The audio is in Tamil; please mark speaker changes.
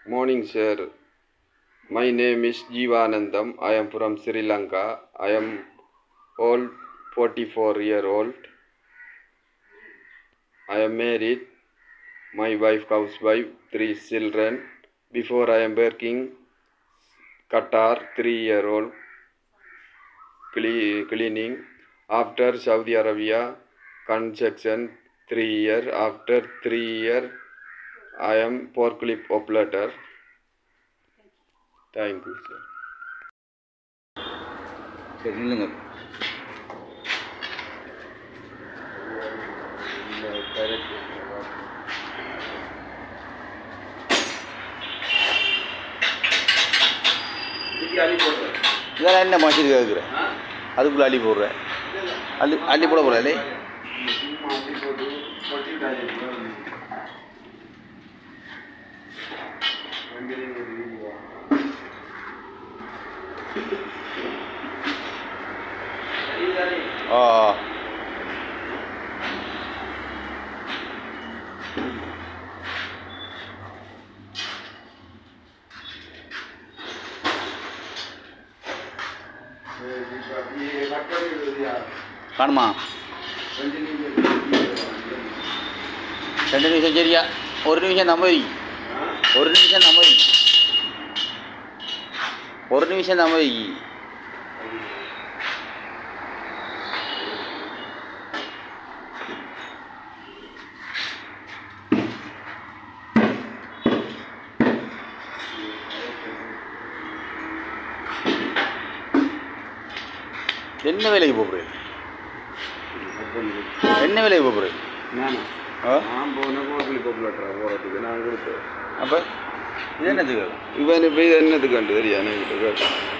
Speaker 1: Morning, sir. My name is Jivanandam. I am from Sri Lanka. I am old, 44 year old. I am married. My wife, housewife, three children. Before I am working, Qatar, three year old, cle- cleaning. After Saudi Arabia, construction, three year. After three year, I am forklift operator. Thank you, sir.
Speaker 2: சரி நில்லுங்க இதெல்லாம் என்ன மசிது கேட்குறேன் அதுக்குள்ளே அள்ளி போடுறேன் அள்ளி அள்ளி போட போகிறேன் இல்லை ஆ காணுமா ரெண்டு நிமிஷம் சரியா ஒரு நிமிஷம் நம்ம வை ஒரு நிமிஷம் நம்ம வை ஒரு நிமிஷம் நம்ம வை என்ன வேலைக்கு போகிறேன் என்ன வேலைக்கு போகிறேன்
Speaker 1: நானா?
Speaker 2: ஆ
Speaker 1: நான் போன forklift operator ஆ போறதுக்கு நான் கொடுத்தேன்
Speaker 2: அப்போ இது என்னத்துக்கு
Speaker 1: இவன் இப்போ இது என்னது கண்டு தெரியா எனக்கு